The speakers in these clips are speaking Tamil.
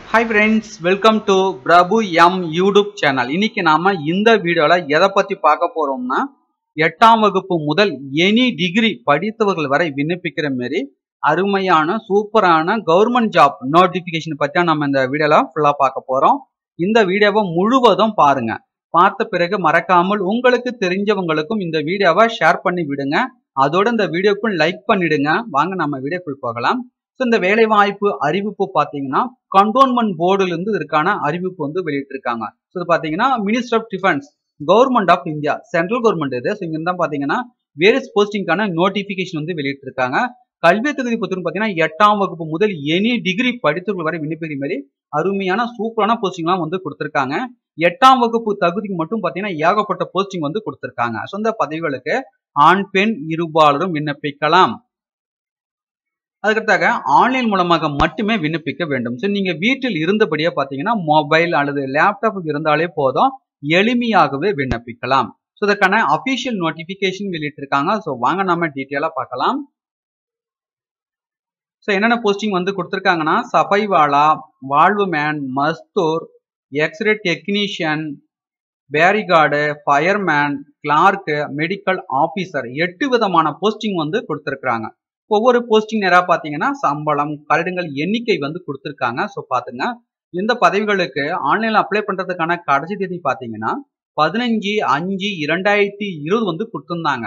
hi friends welcome to Prabhu M YouTube channel இன்னைக்கு நாம இந்த வீடியோல எதை பத்தி பார்க்க போறோம்னா எட்டாம் வகுப்பு முதல் எனி டிகிரி படித்தவர்கள் வரை விண்ணப்பிக்கிற மாரி அருமையான சூப்பரான கவர்மெண்ட் ஜாப் நோட்டிபிகேஷன் பத்தி நம்ம இந்த வீடியோல ஃபுல்லா பார்க்க போறோம் இந்த வீடியோவை முழுவதும் பாருங்க பார்த்த பிறகு மறக்காமல் உங்களுக்கு தெரிஞ்சவங்களுக்கும் இந்த வீடியோவை ஷேர் பண்ணி விடுங்க அதோட இந்த வீடியோக்குள் லைக் பண்ணிடுங்க வாங்க நம்ம வீடியோக்குள் போகலாம் ஸோ இந்த வேலைவாய்ப்பு அறிவிப்பு பார்த்தீங்கன்னா கண்டோன்மெண்ட் போர்டுல இருந்து இதற்கான அறிவிப்பு வந்து வெளியிட்டிருக்காங்க ஸோ இது பார்த்தீங்கன்னா minister of defence government of India central government இது ஸோ இங்க தான் பார்த்தீங்கன்னா வேரியஸ் போஸ்டிங்கான நோட்டிஃபிகேஷன் வந்து வெளியிட்டிருக்காங்க கல்வி தகுதி பொறுத்தவரை பார்த்தீங்கன்னா எட்டாம் வகுப்பு முதல் எனி டிகிரி படித்தவர்கள் வரை விண்ணப்பிக்கிற மாதிரி அருமையான சூப்பரான போஸ்டிங்லாம் வந்து கொடுத்துருக்காங்க எட்டாம் வகுப்பு தகுதிக்கு மட்டும் பார்த்தீங்கன்னா ஏகப்பட்ட போஸ்டிங் வந்து கொடுத்துருக்காங்க ஸோ இந்த பதவிகளுக்கு ஆண் பெண் இருபாலரும் விண்ணப்பிக்கலாம் அதுக்கடுத்தாக ஆன்லைன் மூலமாக மட்டுமே விண்ணப்பிக்க வேண்டும் ஸோ நீங்க வீட்டில் இருந்தபடியே பார்த்தீங்கன்னா மொபைல் அல்லது லேப்டாப் இருந்தாலே போதும் எளிமையாகவே விண்ணப்பிக்கலாம் ஸோ இதற்கான அபிஷியல் நோட்டிபிகேஷன் வெளியிட்டிருக்காங்க ஸோ வாங்க நம்ம டீட்டெயிலாக பார்க்கலாம் ஸோ என்னென்ன போஸ்டிங் வந்து கொடுத்துருக்காங்கன்னா சஃபைவாலா வாழ்வு மேன் மஸ்தூர் எக்ஸ்ரே டெக்னீஷியன் பேரிகார்டு ஃபயர்மேன் கிளார்க்கு மெடிக்கல் ஆஃபீஸர் எட்டு விதமான போஸ்டிங் வந்து கொடுத்துருக்குறாங்க ஒவ்வொரு போஸ்டிங் நேராக பார்த்தீங்கன்னா சம்பளம் கரடுங்கள் எண்ணிக்கை வந்து கொடுத்துருக்காங்க ஸோ பார்த்துங்க இந்த பதவிகளுக்கு ஆன்லைனில் அப்ளை பண்ணுறதுக்கான கடைசி தேதி பார்த்தீங்கன்னா பதினஞ்சு அஞ்சு இரண்டாயிரத்தி இருபது வந்து கொடுத்துருந்தாங்க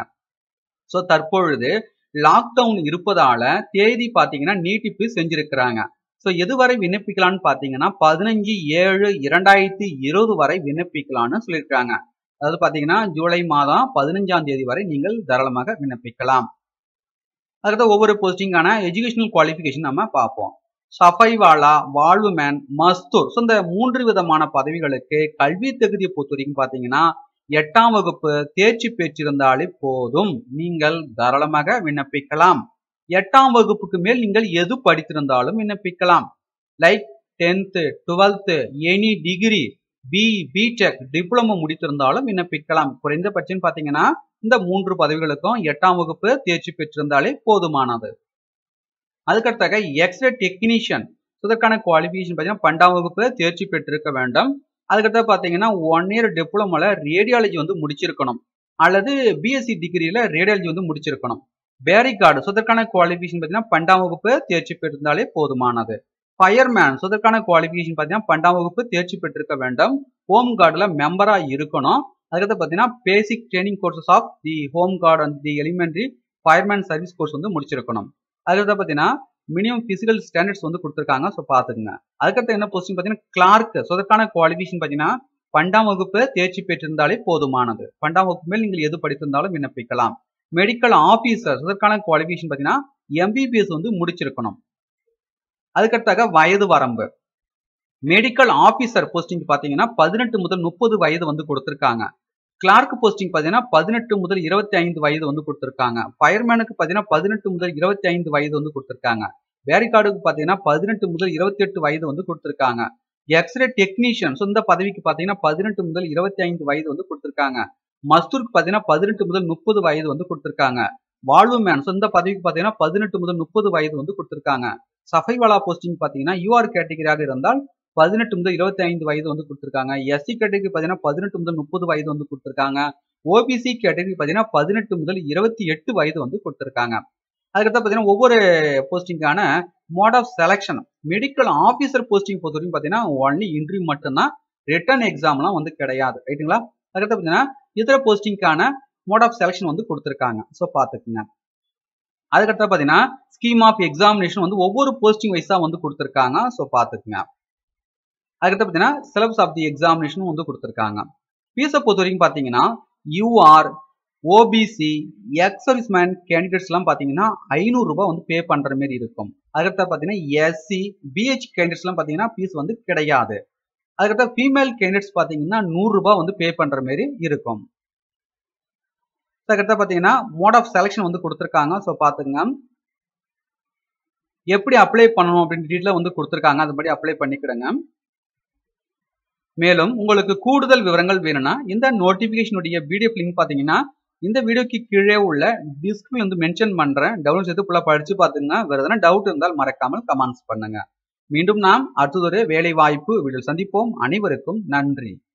ஸோ தற்பொழுது லாக்டவுன் இருப்பதால தேதி பார்த்தீங்கன்னா நீட்டிப்பு செஞ்சிருக்கிறாங்க ஸோ எதுவரை விண்ணப்பிக்கலாம்னு பார்த்தீங்கன்னா பதினஞ்சு ஏழு இரண்டாயிரத்தி இருபது வரை விண்ணப்பிக்கலாம்னு சொல்லியிருக்காங்க அதாவது பார்த்தீங்கன்னா ஜூலை மாதம் பதினஞ்சாம் தேதி வரை நீங்கள் தாராளமாக விண்ணப்பிக்கலாம் அதுக்கடுத்து ஒவ்வொரு போஸ்டிங்கான எஜுகேஷனல் குவாலிஃபிகேஷன் நம்ம பார்ப்போம் சஃபைவாலா வாழ்வு மேன் மஸ்தூர் ஸோ இந்த மூன்று விதமான பதவிகளுக்கு கல்வி தகுதியை பொறுத்த வரைக்கும் பார்த்தீங்கன்னா எட்டாம் வகுப்பு தேர்ச்சி பெற்றிருந்தாலே போதும் நீங்கள் தாராளமாக விண்ணப்பிக்கலாம் எட்டாம் வகுப்புக்கு மேல் நீங்கள் எது படித்திருந்தாலும் விண்ணப்பிக்கலாம் like tenth twelfth any degree B BTech diploma முடித்திருந்தாலும் விண்ணப்பிக்கலாம் குறைந்தபட்சம் பார்த்தீங்கன்னா இந்த மூன்று பதவிகளுக்கும் எட்டாம் வகுப்பு தேர்ச்சி பெற்றிருந்தாலே போதுமானது அதுக்கடுத்தாக எக்ஸ்ரே டெக்னீஷியன் இதற்கான குவாலிஃபிகேஷன் பார்த்தீங்கன்னா பன்னெண்டாம் வகுப்பு தேர்ச்சி பெற்றிருக்க வேண்டும் அதுக்கடுத்து பார்த்தீங்கன்னா ஒன் இயர் டிப்ளமோல ரேடியாலஜி வந்து முடிச்சிருக்கணும் அல்லது பிஎஸ்சி டிகிரியில ரேடியாலஜி வந்து முடிச்சிருக்கணும் பேரிகார்டு ஸோ இதற்கான குவாலிஃபிகேஷன் பார்த்தீங்கன்னா பன்னெண்டாம் வகுப்பு தேர்ச்சி பெற்றிருந்தாலே போதுமானது ஃபயர்மேன் ஸோ இதற்கான குவாலிஃபிகேஷன் பார்த்தீங்கன்னா பன்னெண்டாம் வகுப்பு தேர்ச்சி பெற்றிருக்க வேண்டும் ஹோம் கார்டில் மெம்பராக இருக்கணும் அதுக்கடுத்து பார்த்தீங்கன்னா basic training courses of the home guard and the elementary fireman service course வந்து முடிச்சிருக்கணும் அதுக்கடுத்து பார்த்தீங்கன்னா மினிமம் பிசிக்கல் ஸ்டாண்டர்ட்ஸ் வந்து கொடுத்துருக்காங்க ஸோ பார்த்துக்குங்க அதுக்கடுத்து என்ன போஸ்டிங் பார்த்தீங்கன்னா கிளார்க் ஸோ அதற்கான குவாலிஃபிகேஷன் பார்த்தீங்கன்னா பன்னெண்டாம் வகுப்பு தேர்ச்சி பெற்றிருந்தாலே போதுமானது பன்னெண்டாம் வகுப்பு மேல் நீங்கள் எது படித்திருந்தாலும் விண்ணப்பிக்கலாம் மெடிக்கல் ஆஃபீஸர் இதற்கான குவாலிஃபிகேஷன் பார்த்தீங்கன்னா எம்பிபிஎஸ் வந்து முடிச்சிருக்கணும் அதுக்கடுத்தாக வயது வரம்பு மெடிக்கல் ஆஃபீஸர் போஸ்டிங் பார்த்தீங்கன்னா பதினெட்டு முதல் முப்பது வயது வந்து கொடுத்துருக்காங்க கிளார்க் போஸ்டிங் பார்த்தீங்கன்னா பதினெட்டு முதல் இருபத்தி ஐந்து வயது வந்து கொடுத்துருக்காங்க ஃபயர்மேனுக்கு பார்த்தீங்கன்னா பதினெட்டு முதல் இருபத்தி ஐந்து வயது வந்து கொடுத்துருக்காங்க வேரிகார்டுக்கு பார்த்தீங்கன்னா பதினெட்டு முதல் இருபத்தி எட்டு வயது வந்து கொடுத்துருக்காங்க எக்ஸ்ரே டெக்னீஷியன் ஸோ இந்த பதவிக்கு பார்த்தீங்கன்னா பதினெட்டு முதல் இருபத்தி ஐந்து வயது வந்து கொடுத்துருக்காங்க மஸ்தூருக்கு பார்த்தீங்கன்னா பதினெட்டு முதல் முப்பது வயது வந்து கொடுத்துருக்காங்க வாழ்வு மேன் ஸோ இந்த பதவிக்கு பார்த்தீங்கன்னா பதினெட்டு முதல் முப்பது வயது வந்து கொடுத்துருக்காங்க சஃபைவாலா போஸ்டிங் பார்த்தீங்கன்னா யூஆர் கேட்டகரியாக இருந்தால் பதினெட்டு முதல் இருபத்தி ஐந்து வயது வந்து கொடுத்துருக்காங்க எஸ்சி கேட்டகரி பார்த்தீங்கன்னா பதினெட்டு முதல் முப்பது வயது வந்து கொடுத்துருக்காங்க ஓபிசி கேட்டகரி பார்த்தீங்கன்னா பதினெட்டு முதல் இருபத்தி எட்டு வயது வந்து கொடுத்துருக்காங்க அதுக்கடுத்து பார்த்தீங்கன்னா ஒவ்வொரு போஸ்டிங்கான mode of selection medical officer posting பொறுத்த வரைக்கும் பார்த்தீங்கன்னா ஒன்லி இன்டர்வியூ மட்டும்தான் ரிட்டர்ன் எக்ஸாம்லாம் வந்து கிடையாது ரைட்டுங்களா அதுக்கடுத்து பார்த்தீங்கன்னா இதர போஸ்டிங்கான மோட் ஆஃப் செலெக்ஷன் வந்து கொடுத்துருக்காங்க ஸோ பார்த்துக்குங்க அதுக்கடுத்து பார்த்தீங்கன்னா ஸ்கீம் ஆஃப் எக்ஸாமினேஷன் வந்து ஒவ்வொரு போஸ்டிங் வைஸாக வந்து கொடுத்துருக்காங்க ஸோ பார்த்துக்குங்க அதுக்கடுத்து பார்த்தீங்கன்னா சிலபஸ் ஆஃப் தி எக்ஸாமினேஷனும் வந்து கொடுத்துருக்காங்க ஃபீஸை பொறுத்த வரைக்கும் பார்த்தீங்கன்னா யூஆர் ஓபிசி எக்ஸ் சர்வீஸ்மேன் கேண்டிடேட்ஸ்லாம் பார்த்தீங்கன்னா ஐநூறுரூபா வந்து பே பண்ணுற மாதிரி இருக்கும் அதுக்கடுத்து பார்த்தீங்கன்னா எஸ்சி பிஹெச் கேண்டிடேட்ஸ்லாம் பார்த்தீங்கன்னா ஃபீஸ் வந்து கிடையாது அதுக்கடுத்து ஃபீமேல் கேண்டிடேட்ஸ் பார்த்தீங்கன்னா நூறுரூபா வந்து பே பண்ணுற மாதிரி இருக்கும் அதுக்கடுத்து பார்த்தீங்கன்னா மோட் ஆஃப் செலெக்ஷன் வந்து கொடுத்துருக்காங்க ஸோ பார்த்துங்க எப்படி அப்ளை பண்ணணும் அப்படின்னு டீட்டெயிலாக வந்து கொடுத்துருக்காங்க அதுபடி அப்ளை பண்ணிக்கிடுங்க மேலும் உங்களுக்கு கூடுதல் விவரங்கள் வேணும்னா இந்த நோட்டிபிகேஷனுடைய பிடிஎஃப் லிங்க் பார்த்தீங்கன்னா இந்த வீடியோக்கு கீழே உள்ள டிஸ்கிரிப்ஷன் வந்து மென்ஷன் பண்றேன் டவுன்லோட் செய்து ஃபுல்லாக படிச்சு பார்த்துங்க வேற எதனா டவுட் இருந்தால் மறக்காமல் கமெண்ட்ஸ் பண்ணுங்க மீண்டும் நாம் அடுத்ததொரு வேலை வாய்ப்பு வீடியோ சந்திப்போம் அனைவருக்கும் நன்றி